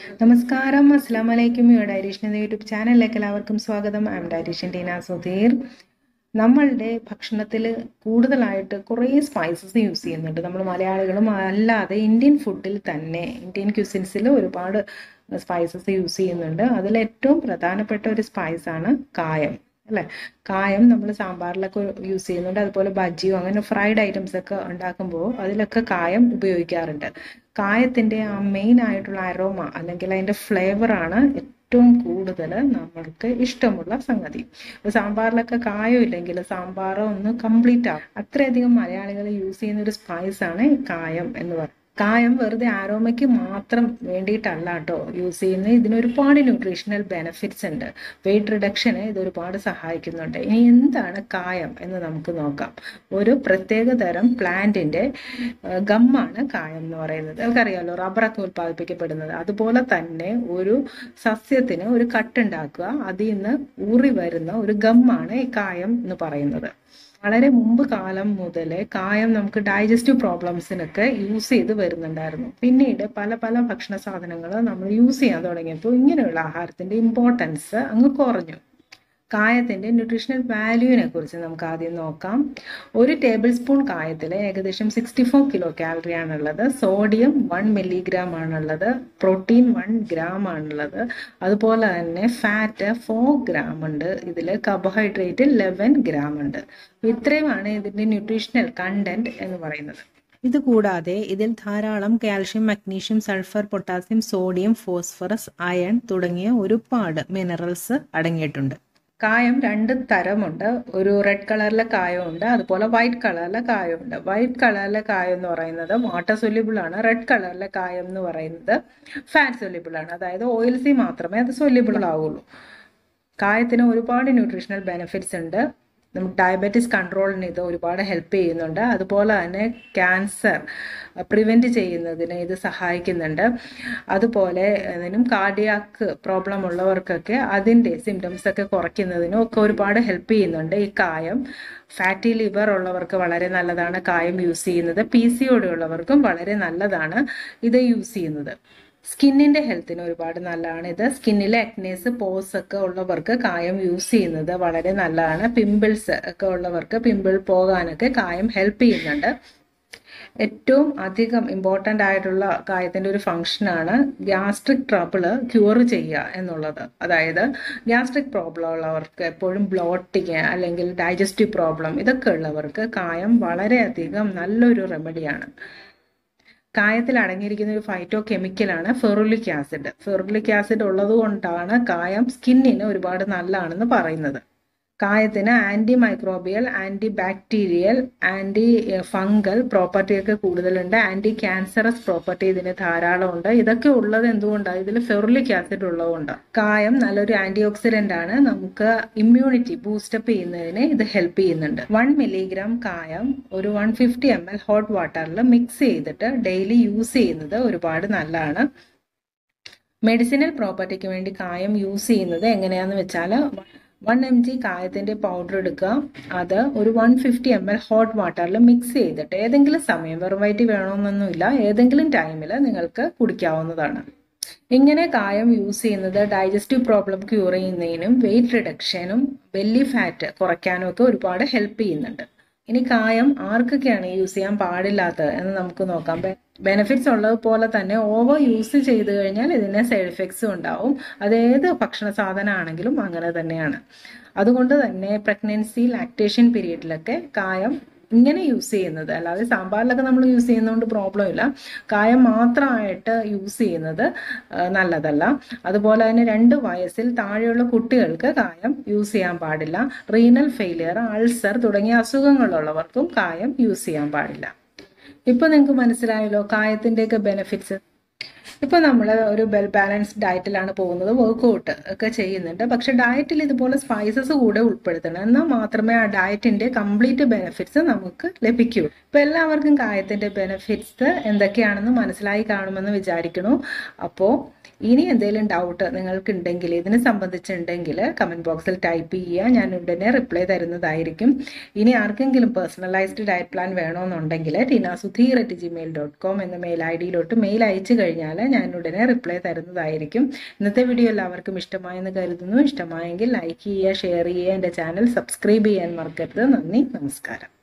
നമസ്കാരം അസ്സാം വലൈക്കും യു ഡയറീഷൻ എന്ന യൂട്യൂബ് ചാനലിലേക്ക് എല്ലാവർക്കും സ്വാഗതം I am dietitian Tina Sudheer നമ്മളുടെ ഭക്ഷണത്തിൽ കൂടുതലായിട്ട് കുറേ സ്പൈസസ് യൂസ് ചെയ്യുന്നുണ്ട് നമ്മൾ മലയാളികളും അല്ലാതെ ഇന്ത്യൻ ഫുഡിൽ തന്നെ ഇന്ത്യൻ ക്യൂസിൻസിൽ ഒരുപാട് സ്പൈസസ് യൂസ് ചെയ്യുന്നുണ്ട് അതിൽ ഏറ്റവും പ്രധാനപ്പെട്ട ഒരു സ്പൈസാണ് കായം അല്ലേ കായം നമ്മൾ സാമ്പാറിലൊക്കെ യൂസ് ചെയ്യുന്നുണ്ട് അതുപോലെ ബജ്ജിയോ അങ്ങനെ ഫ്രൈഡ് ഐറ്റംസ് ഒക്കെ ഉണ്ടാക്കുമ്പോൾ അതിലൊക്കെ കായം ഉപയോഗിക്കാറുണ്ട് കായത്തിൻ്റെ ആ മെയിൻ ആയിട്ടുള്ള അരോമ അല്ലെങ്കിൽ അതിൻ്റെ ഫ്ലേവറാണ് ഏറ്റവും കൂടുതൽ നമ്മൾക്ക് ഇഷ്ടമുള്ള സംഗതി ഇപ്പോൾ സാമ്പാറിലൊക്കെ കായം ഇല്ലെങ്കിൽ സാമ്പാർ ഒന്ന് കംപ്ലീറ്റ് ആവും അത്രയധികം മലയാളികൾ യൂസ് ചെയ്യുന്ന ഒരു സ്പൈസാണ് കായം എന്ന് പറയുന്നത് കായം വെറുതെ ആരോമയ്ക്ക് മാത്രം വേണ്ടിയിട്ടല്ല കേട്ടോ യൂസ് ചെയ്യുന്നത് ഇതിന് ഒരുപാട് ന്യൂട്രീഷണൽ ബെനിഫിറ്റ്സ് ഉണ്ട് വെയിറ്റ് റിഡക്ഷന് ഇത് ഒരുപാട് സഹായിക്കുന്നുണ്ട് ഇനി എന്താണ് കായം എന്ന് നമുക്ക് നോക്കാം ഒരു പ്രത്യേക തരം പ്ലാന്റിന്റെ ഗമ്മാണ് കായം എന്ന് പറയുന്നത് നമുക്കറിയാലോ റബ്ബറൊക്കെ ഉൽപ്പാദിപ്പിക്കപ്പെടുന്നത് അതുപോലെ തന്നെ ഒരു സസ്യത്തിന് ഒരു കട്ടുണ്ടാക്കുക അതിൽ നിന്ന് ഊറി വരുന്ന ഒരു ഗമ്മാണ് ഈ കായം എന്ന് പറയുന്നത് വളരെ മുമ്പ് കാലം മുതലേ കായം നമുക്ക് ഡൈജസ്റ്റീവ് പ്രോബ്ലംസിനൊക്കെ യൂസ് ചെയ്ത് വരുന്നുണ്ടായിരുന്നു പിന്നീട് പല പല ഭക്ഷണ സാധനങ്ങൾ നമ്മൾ യൂസ് ചെയ്യാൻ തുടങ്ങിയപ്പോൾ ഇങ്ങനെയുള്ള ആഹാരത്തിന്റെ ഇമ്പോർട്ടൻസ് അങ്ങ് കുറഞ്ഞു കായത്തിന്റെ ന്യൂട്രീഷണൽ വാല്യൂവിനെ കുറിച്ച് നമുക്ക് ആദ്യം നോക്കാം ഒരു ടേബിൾ സ്പൂൺ കായത്തിൽ ഏകദേശം സിക്സ്റ്റി ഫോർ കിലോ കാലറി ആണുള്ളത് സോഡിയം വൺ മില്ലിഗ്രാം ആണുള്ളത് പ്രോട്ടീൻ വൺ ഗ്രാം ആണുള്ളത് അതുപോലെ തന്നെ ഫാറ്റ് ഫോർ ഗ്രാം ഉണ്ട് ഇതിൽ കാർബോഹൈഡ്രേറ്റ് ലെവൻ ഗ്രാം ഉണ്ട് ഇത്രയുമാണ് ഇതിന്റെ ന്യൂട്രീഷണൽ കണ്ടന്റ് എന്ന് പറയുന്നത് ഇത് കൂടാതെ ഇതിൽ ധാരാളം calcium magnesium sulphur potassium sodium phosphorus iron തുടങ്ങിയ ഒരുപാട് മിനറൽസ് അടങ്ങിയിട്ടുണ്ട് കായം രണ്ട് തരമുണ്ട് ഒരു റെഡ് കളറിലെ കായമുണ്ട് അതുപോലെ വൈറ്റ് കളറിലെ കായമുണ്ട് വൈറ്റ് കളറിലെ കായം എന്ന് പറയുന്നത് വാട്ടർ സൊല്യൂബിൾ ആണ് റെഡ് കളറിലെ കായം എന്ന് പറയുന്നത് ഫാറ്റ് സൊല്യൂബിൾ ആണ് അതായത് ഓയിൽസി മാത്രമേ അത് സൊല്യൂബിൾ ആവുള്ളൂ കായത്തിന് ഒരുപാട് ന്യൂട്രീഷണൽ ബെനിഫിറ്റ്സ് ഉണ്ട് നമുക്ക് ഡയബറ്റീസ് കൺട്രോളിന് ഇത് ഒരുപാട് ഹെൽപ്പ് ചെയ്യുന്നുണ്ട് അതുപോലെ തന്നെ ക്യാൻസർ പ്രിവെൻറ്റ് ചെയ്യുന്നതിന് ഇത് സഹായിക്കുന്നുണ്ട് അതുപോലെ ഇതിനും കാർഡിയാക്ക് പ്രോബ്ലം ഉള്ളവർക്കൊക്കെ അതിൻ്റെ സിംറ്റംസ് ഒക്കെ കുറയ്ക്കുന്നതിനും ഒക്കെ ഒരുപാട് ഹെൽപ്പ് ചെയ്യുന്നുണ്ട് ഈ കായം ഫാറ്റി ലിവർ ഉള്ളവർക്ക് വളരെ നല്ലതാണ് കായം യൂസ് ചെയ്യുന്നത് പി സി ഉള്ളവർക്കും വളരെ നല്ലതാണ് ഇത് യൂസ് ചെയ്യുന്നത് സ്കിന്നിന്റെ ഹെൽത്തിന് ഒരുപാട് നല്ലതാണ് ഇത് സ്കിന്നിലെ അക്നേസ് പോസ് ഒക്കെ ഉള്ളവർക്ക് കായം യൂസ് ചെയ്യുന്നത് വളരെ നല്ലതാണ് പിമ്പിൾസ് ഒക്കെ ഉള്ളവർക്ക് പിമ്പിൾ പോകാനൊക്കെ കായം ഹെൽപ്പ് ചെയ്യുന്നുണ്ട് ഏറ്റവും അധികം ഇമ്പോർട്ടൻ്റ് ആയിട്ടുള്ള കായത്തിൻ്റെ ഒരു ഫങ്ഷനാണ് ഗ്യാസ്ട്രിക് ട്രബിള് ക്യൂർ ചെയ്യുക എന്നുള്ളത് അതായത് ഗ്യാസ്ട്രിക് പ്രോബ്ലം ഉള്ളവർക്ക് എപ്പോഴും ബ്ലോട്ടിങ് അല്ലെങ്കിൽ ഡൈജസ്റ്റീവ് പ്രോബ്ലം ഇതൊക്കെ ഉള്ളവർക്ക് കായം വളരെയധികം നല്ലൊരു റെമഡിയാണ് കായത്തിൽ അടങ്ങിയിരിക്കുന്ന ഒരു ഫൈറ്റോ കെമിക്കലാണ് ഫെറുലിക് ആസിഡ് ഫെറുലിക് ആസിഡ് ഉള്ളത് കൊണ്ടാണ് കായം സ്കിന്നിന് ഒരുപാട് നല്ലതാണെന്ന് പറയുന്നത് കായത്തിന് anti microbial anti bacterial anti fungal property ഒക്കെ കൂടുതലുണ്ട് ആന്റി ക്യാൻസറസ് പ്രോപ്പർട്ടി ഇതിന് ധാരാളം ഉണ്ട് ഇതൊക്കെ ഉള്ളത് എന്തുകൊണ്ടാണ് ഇതിൽ ഫെറുലിക് ആസിഡ് ഉള്ളതുകൊണ്ട് കായം നല്ലൊരു ആന്റി ഓക്സിഡന്റ് ആണ് നമുക്ക് ഇമ്മ്യൂണിറ്റി ബൂസ്റ്റപ്പ് ചെയ്യുന്നതിന് ഇത് ഹെൽപ്പ് ചെയ്യുന്നുണ്ട് വൺ മില്ലിഗ്രാം കായം ഒരു one fifty M L hot വാട്ടറിൽ മിക്സ് ചെയ്തിട്ട് ഡെയിലി യൂസ് ചെയ്യുന്നത് ഒരുപാട് നല്ലതാണ് മെഡിസിനൽ പ്രോപ്പർട്ടിക്ക് വേണ്ടി കായം യൂസ് ചെയ്യുന്നത് എങ്ങനെയാന്ന് വെച്ചാൽ വൺ എം ജി കായത്തിന്റെ പൗഡർ എടുക്കുക അത് ഒരു one fifty M L hot വാട്ടറിൽ മിക്സ് ചെയ്തിട്ട് ഏതെങ്കിലും സമയം വെറും വയറ്റി വേണമെന്നൊന്നുമില്ല ഏതെങ്കിലും ടൈമിൽ നിങ്ങൾക്ക് കുടിക്കാവുന്നതാണ് ഇങ്ങനെ കായം യൂസ് ചെയ്യുന്നത് ഡൈജസ്റ്റീവ് പ്രോബ്ലം ക്യൂർ ചെയ്യുന്നതിനും വെയിറ്റ് റിഡക്ഷനും ബെല്ലി ഫാറ്റ് കുറയ്ക്കാനും ഒക്കെ ഒരുപാട് ഹെൽപ്പ് ചെയ്യുന്നുണ്ട് ഇനി കായം ആർക്കൊക്കെയാണ് യൂസ് ചെയ്യാൻ പാടില്ലാത്തത് എന്ന് നമുക്ക് നോക്കാം ബെനിഫിറ്റ്സ് ഉള്ളതുപോലെ തന്നെ ഓവർ യൂസ് ചെയ്ത് കഴിഞ്ഞാൽ ഇതിന് സൈഡ് എഫക്ട്സും ഉണ്ടാവും അത് ഏത് ഭക്ഷണ സാധനമാണെങ്കിലും അങ്ങനെ തന്നെയാണ് അതുകൊണ്ട് തന്നെ പ്രഗ്നൻസി ലാക്ടേഷൻ പീരീഡിലൊക്കെ കായം ഇങ്ങനെ യൂസ് ചെയ്യുന്നത് അല്ലാതെ സാമ്പാറിലൊക്കെ നമ്മൾ യൂസ് ചെയ്യുന്നതുകൊണ്ട് പ്രോബ്ലം ഇല്ല കായം മാത്രമായിട്ട് യൂസ് ചെയ്യുന്നത് നല്ലതല്ല അതുപോലെ തന്നെ രണ്ട് വയസ്സിൽ താഴെയുള്ള കുട്ടികൾക്ക് കായം യൂസ് ചെയ്യാൻ പാടില്ല റീനൽ ഫെയിലിയർ അൾസർ തുടങ്ങിയ അസുഖങ്ങളുള്ളവർക്കും കായം യൂസ് ചെയ്യാൻ പാടില്ല ഇപ്പൊ നിങ്ങൾക്ക് മനസ്സിലായല്ലോ കായത്തിന്റെയൊക്കെ ബെനിഫിറ്റ്സ് ഇപ്പൊ നമ്മൾ ഒരു വെൽ ബാലൻസ്ഡ് ഡയറ്റിലാണ് പോകുന്നത് വർക്ക്ഔട്ട് ഒക്കെ ചെയ്യുന്നുണ്ട് പക്ഷെ ഡയറ്റിൽ ഇതുപോലെ സ്പൈസസ് കൂടെ ഉൾപ്പെടുത്തണം എന്നാൽ മാത്രമേ ആ ഡയറ്റിന്റെ കംപ്ലീറ്റ് ബെനിഫിറ്റ്സ് നമുക്ക് ലഭിക്കൂ ഇപ്പൊ എല്ലാവർക്കും കായത്തിന്റെ ബെനിഫിറ്റ്സ് എന്തൊക്കെയാണെന്ന് മനസ്സിലായി കാണുമെന്ന് വിചാരിക്കണു അപ്പോൾ ഇനി എന്തെങ്കിലും ഡൗട്ട് നിങ്ങൾക്ക് ഉണ്ടെങ്കിൽ ഇതിനെ സംബന്ധിച്ചുണ്ടെങ്കിൽ കമന്റ് ബോക്സിൽ ടൈപ്പ് ചെയ്യുക ഞാൻ ഉടനെ റിപ്ലൈ തരുന്നതായിരിക്കും ഇനി ആർക്കെങ്കിലും പേഴ്സണലൈസ്ഡ് ഡയറ്റ് പ്ലാൻ വേണമെന്നുണ്ടെങ്കിൽ Tina Sudheer at Gmail dot com എന്ന മെയിൽ ഐ ഡിയിലോട്ട് മെയിൽ അയച്ചു കഴിഞ്ഞാൽ കഴിഞ്ഞാൽ ഞാൻ ഉടനെ റിപ്ലൈ തരുന്നതായിരിക്കും ഇന്നത്തെ വീഡിയോ എല്ലാവർക്കും ഇഷ്ടമായെന്ന് കരുതുന്നു ഇഷ്ടമായെങ്കിൽ ലൈക്ക് ചെയ്യുക ഷെയർ ചെയ്യുക എൻ്റെ ചാനൽ സബ്സ്ക്രൈബ് ചെയ്യാൻ മറക്കരുത് നന്ദി നമസ്കാരം